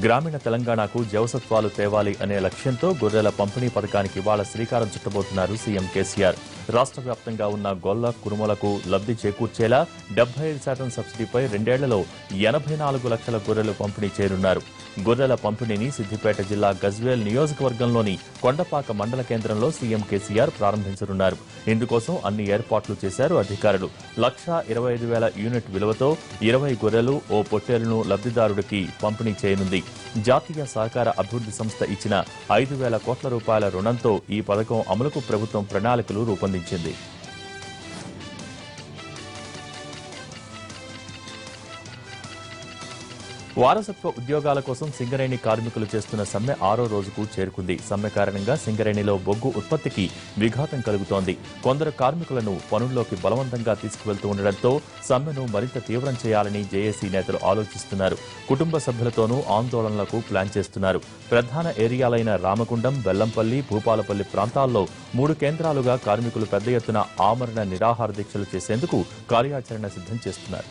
గ్రామీణ తెలంగాణకు జవసత్వాలు తేవాలి అనే లక్ష్యంతో గొర్రెల పంపిణీ పథకానికి ఇవాళ శ్రీకారం చుట్టబోతున్నారు సీఎం కేసీఆర్ రాష్ట్ర వ్యాప్తంగా ఉన్న గొల్ల కురుమలకు లబ్ధి చేకూర్చేలా డెబ్బై ఐదు శాతం సబ్సిడీపై రెండేళ్లలో ఎనభై నాలుగు లక్షల గొర్రెలు పంపిణీ చేయనున్నారు గొర్రెల పంపిణీని సిద్దిపేట జిల్లా గజ్వేల్ నియోజకవర్గంలోని కొండపాక మండల కేంద్రంలో సీఎం కేసీఆర్ ప్రారంభించనున్నారు ఇందుకోసం అన్ని ఏర్పాట్లు చేశారు అధికారులు లక్షా ఇరవై ఐదు వేల యూనిట్ విలువతో ఇరవై గొర్రెలు ఓ పొట్టేలును లబ్ధిదారుడికి పంపిణీ చేయనుంది జాతీయ సహకార అభివృద్ధి సంస్థ ఇచ్చిన ఐదు వేల కోట్ల రూపాయల రుణంతో ఈ పథకం అమలుకు ప్రభుత్వం ప్రణాళికలు రూపొందించింది వారసత్వ ఉద్యోగాల కోసం సింగరేణి కార్మికులు చేస్తున్న సమ్మె ఆరో రోజుకు చేరుకుంది సమ్మె కారణంగా సింగరేణిలో బొగ్గు ఉత్పత్తికి విఘాతం కలుగుతోంది కొందరు కార్మికులను పనుల్లోకి బలవంతంగా తీసుకువెళ్తూ ఉండడంతో సమ్మెను మరింత తీవ్రం చేయాలని జేఏసీ నేతలు ఆలోచిస్తున్నారు కుటుంబ సభ్యులతోనూ ఆందోళనలకు ప్లాన్ చేస్తున్నారు ప్రధాన ఏరియాలైన రామగుండం బెల్లంపల్లి భూపాలపల్లి ప్రాంతాల్లో మూడు కేంద్రాలుగా కార్మికులు పెద్ద ఎత్తున ఆమరణ నిరాహార దీక్షలు చేసేందుకు కార్యాచరణ సిద్ధం చేస్తున్నారు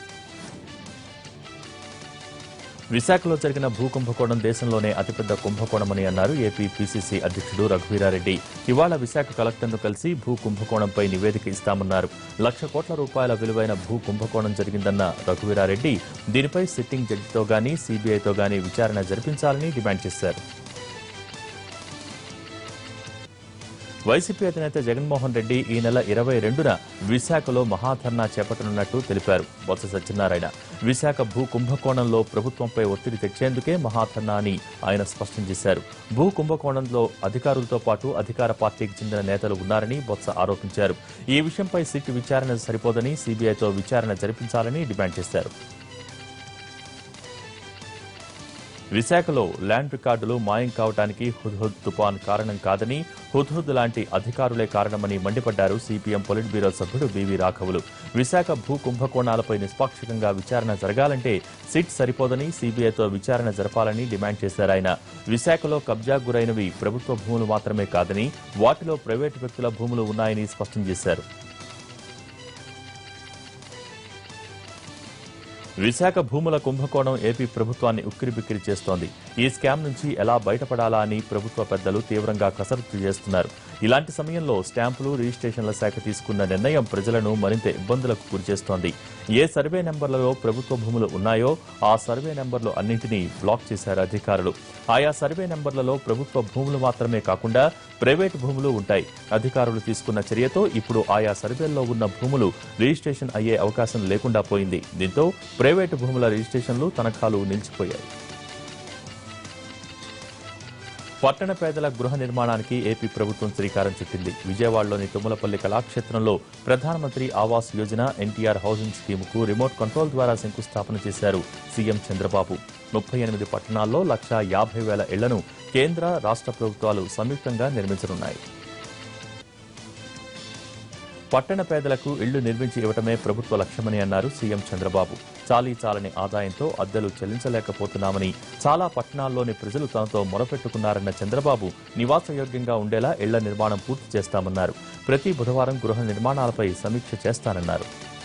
విశాఖలో జరిగిన భూ కుంభకోణం దేశంలోనే అతిపెద్ద కుంభకోణమని అన్నారు ఏపీ పీసీసీ అధ్యక్షుడు రఘువీరారెడ్డి ఇవాళ విశాఖ కలెక్టర్ను కలిసి భూ కుంభకోణంపై నివేదిక ఇస్తామన్నారు లక్ష కోట్ల రూపాయల విలువైన భూ కుంభకోణం జరిగిందన్న రఘువీరారెడ్డి దీనిపై సిట్టింగ్ జడ్జితో గానీ సీబీఐతో గానీ విచారణ జరిపించాలని డిమాండ్ చేశారు వైసీపీ అధినేత జగన్మోహన్ రెడ్డి ఈ నెల ఇరవై రెండున విశాఖలో మహాధర్నా చేపట్టనున్నట్టు తెలిపారు బొత్స సత్యనారాయణ విశాఖ భూ కుంభకోణంలో ప్రభుత్వంపై ఒత్తిడి తెచ్చేందుకే మహాధర్నా అని ఆయన స్పష్టం చేశారు భూ కుంభకోణంలో అధికారులతో పాటు అధికార పార్టీకి చెందిన నేతలు ఉన్నారని బొత్స ఆరోపించారు ఈ విషయంపై సిట్ విచారణ సరిపోదని సీబీఐతో విచారణ జరిపించాలని డిమాండ్ చేశారు విశాఖలో ల్యాండ్ రికార్డులు మాయం కావడానికి హుద్హుద్ తుపాన్ కారణం కాదని హుద్హుద్ లాంటి అధికారులే కారణమని మండిపడ్డారు సిపిఎం పొలిట్ బ్యూరో సభ్యుడు బీవీ రాఘవులు విశాఖ భూ కుంభకోణాలపై నిష్పాక్షికంగా విచారణ జరగాలంటే సిట్ సరిపోదని సీబీఐతో విచారణ జరపాలని డిమాండ్ చేశారు ఆయన విశాఖలో కబ్జా గురైనవి ప్రభుత్వ భూములు మాత్రమే కాదని వాటిలో ప్రైవేటు వ్యక్తుల భూములు ఉన్నాయని స్పష్టం చేశారు విశాఖ భూముల కుంభకోణం ఏపీ ప్రభుత్వాన్ని ఉక్కిరిబిక్కిరి చేస్తోంది ఈ స్కామ్ నుంచి ఎలా బయటపడాలా అని ప్రభుత్వ పెద్దలు తీవ్రంగా కసరత్తు చేస్తున్నారు ఇలాంటి సమయంలో స్టాంపులు రిజిస్ట్రేషన్ల శాఖ తీసుకున్న నిర్ణయం ప్రజలను మరింత ఇబ్బందులకు గురిచేస్తోంది ఏ సర్వే నెంబర్లలో ప్రభుత్వ భూములు ఉన్నాయో ఆ సర్వే నెంబర్లు అన్నింటినీ బ్లాక్ చేశారు అధికారులు ఆయా సర్వే నెంబర్లలో ప్రభుత్వ భూములు మాత్రమే కాకుండా ప్రైవేటు భూములు ఉంటాయి అధికారులు తీసుకున్న చర్యతో ఇప్పుడు ఆయా సర్వేల్లో ఉన్న భూములు రిజిస్ట్రేషన్ అయ్యే అవకాశం లేకుండా పోయింది దీంతో ప్రైవేటు భూముల రిజిస్ట్రేషన్లు తనఖాలు నిలిచిపోయాయి పట్టణ పేదల గృహ నిర్మాణానికి ఏపీ ప్రభుత్వం శ్రీకారం చుట్టింది విజయవాడలోని తుమ్మలపల్లి కళాక్షేత్రంలో ప్రధానమంత్రి ఆవాస్ యోజన ఎన్టీఆర్ హౌసింగ్ స్కీమ్కు రిమోట్ కంట్రోల్ ద్వారా శంకుస్థాపన చేశారు సీఎం చంద్రబాబు ముప్పై ఎనిమిది పట్టణాల్లో లక్షా యాభై వేల ఇళ్లను కేంద్ర రాష్ట్ర ప్రభుత్వాలు సంయుక్తంగా నిర్మించనున్నాయి పట్టణ పేదలకు ఇళ్లు నిర్మించి ఇవ్వటమే ప్రభుత్వ లక్ష్యమని అన్నారు సీఎం చంద్రబాబు చాలీ చాలని ఆదాయంతో అద్దెలు చెల్లించలేకపోతున్నామని చాలా పట్టణాల్లోని ప్రజలు తనతో మొరపెట్టుకున్నారన్న చంద్రబాబు నివాసయోగ్యంగా ఉండేలా ఇళ్ల నిర్మాణం పూర్తి చేస్తామన్నారు ప్రతి బుధవారం గృహ నిర్మాణాలపై సమీక్ష చేస్తానన్నారు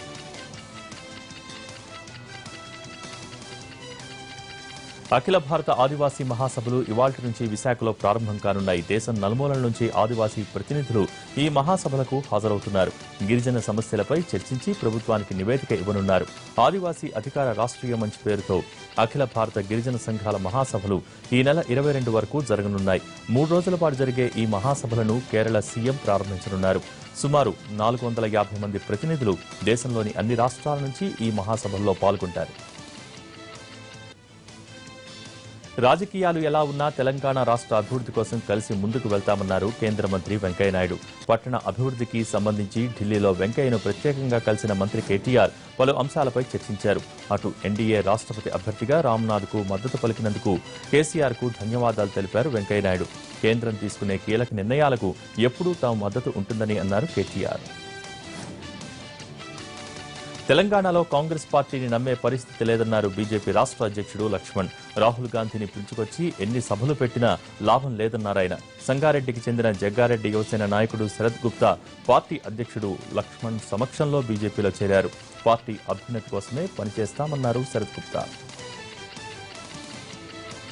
అఖిల భారత ఆదివాసీ మహాసభలు ఇవాల్టి నుంచి విశాఖలో ప్రారంభం కానున్నాయి దేశం నలుమూలల నుంచి ఆదివాసీ ప్రతినిధులు ఈ మహాసభలకు హాజరవుతున్నారు గిరిజన సమస్యలపై చర్చించి ప్రభుత్వానికి నివేదిక ఇవ్వనున్నారు ఆదివాసీ అధికార రాష్ట్రీయ మంచ్ పేరుతో అఖిల భారత గిరిజన సంఘాల మహాసభలు ఈ నెల ఇరవై రెండు వరకు జరగనున్నాయి మూడు రోజుల పాటు జరిగే ఈ మహాసభలను కేరళ సీఎం ప్రారంభించనున్నారు సుమారు నాలుగు వందల యాభై మంది ప్రతినిధులు దేశంలోని అన్ని రాష్ట్రాల నుంచి ఈ మహాసభల్లో పాల్గొంటారు రాజకీయాలు ఎలా ఉన్నా తెలంగాణ రాష్ట్ర అభివృద్ధి కోసం కలిసి ముందుకు వెళ్తామన్నారు కేంద్ర మంత్రి వెంకయ్యనాయుడు పట్టణ అభివృద్ధికి సంబంధించి ఢిల్లీలో వెంకయ్యను ప్రత్యేకంగా కలిసిన మంత్రి కేటీఆర్ పలు అంశాలపై చర్చించారు అటు ఎన్డీఏ రాష్ట్రపతి అభ్యర్థిగా రామ్నాథ్కు మద్దతు పలికినందుకు కేసీఆర్కు ధన్యవాదాలు తెలిపారు వెంకయ్యనాయుడు కేంద్రం తీసుకునే కీలక నిర్ణయాలకు ఎప్పుడూ తాము మద్దతు ఉంటుందని అన్నారు కేటీఆర్ తెలంగాణలో కాంగ్రెస్ పార్టీని నమ్మే పరిస్థితి లేదన్నారు బీజేపీ రాష్ట్ర అధ్యక్షుడు లక్ష్మణ్ రాహుల్ గాంధీని పిలుచుకొచ్చి ఎన్ని సభలు పెట్టినా లాభం లేదన్నారాయన సంగారెడ్డికి చెందిన జగ్గారెడ్డి యువసేన నాయకుడు శరద్ గుప్తా పార్టీ అధ్యక్షుడు లక్ష్మణ్ సమక్షంలో బీజేపీలో చేరారు పార్టీ అభ్యున్నతి కోసమే పనిచేస్తామన్నారు శరద్ గుప్తా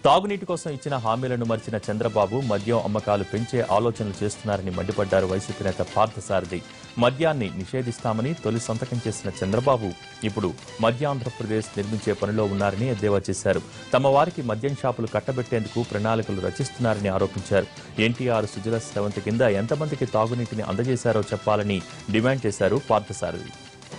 తాగునీటి కోసం ఇచ్చిన హామీలను మరిచిన చంద్రబాబు మద్యం అమ్మకాలు పెంచే ఆలోచనలు చేస్తున్నారని మండిపడ్డారు వైసీపీ నేత పార్థసారథి మద్యాన్ని నిషేధిస్తామని తొలి సంతకం చేసిన చంద్రబాబు ఇప్పుడు మధ్య ఆంధ్రప్రదేశ్ నిర్మించే పనిలో ఉన్నారని ఎద్దేవా చేశారు తమ వారికి మద్యం షాపులు కట్టబెట్టేందుకు ప్రణాళికలు రచిస్తున్నారని ఆరోపించారు ఎన్టీఆర్ సుజల సెవంతి కింద ఎంతమందికి తాగునీటిని అందజేశారో చెప్పాలని డిమాండ్ చేశారు పార్థసారథి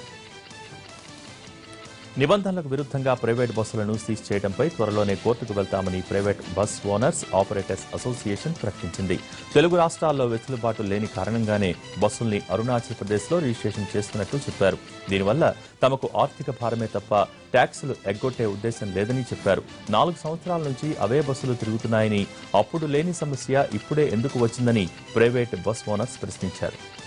నిబంధనలకు విరుద్ధంగా ప్రైవేట్ బస్సులను సీజ్ చేయడంపై త్వరలోనే కోర్టుకు వెళ్తామని private bus owners operators association ప్రకటించింది తెలుగు రాష్ట్రాల్లో వెసులుబాటు లేని కారణంగానే బస్సుల్ని అరుణాచల్ ప్రదేశ్లో రిజిస్ట్రేషన్ చేస్తున్నట్టు చెప్పారు దీనివల్ల తమకు ఆర్థిక భారమే తప్ప ట్యాక్సులు ఎగ్గొట్టే ఉద్దేశం లేదని చెప్పారు నాలుగు సంవత్సరాల నుంచి అవే బస్సులు తిరుగుతున్నాయని అప్పుడు లేని సమస్య ఇప్పుడే ఎందుకు వచ్చిందని ప్రైవేట్ బస్ ఓనర్స్ ప్రశ్నించారు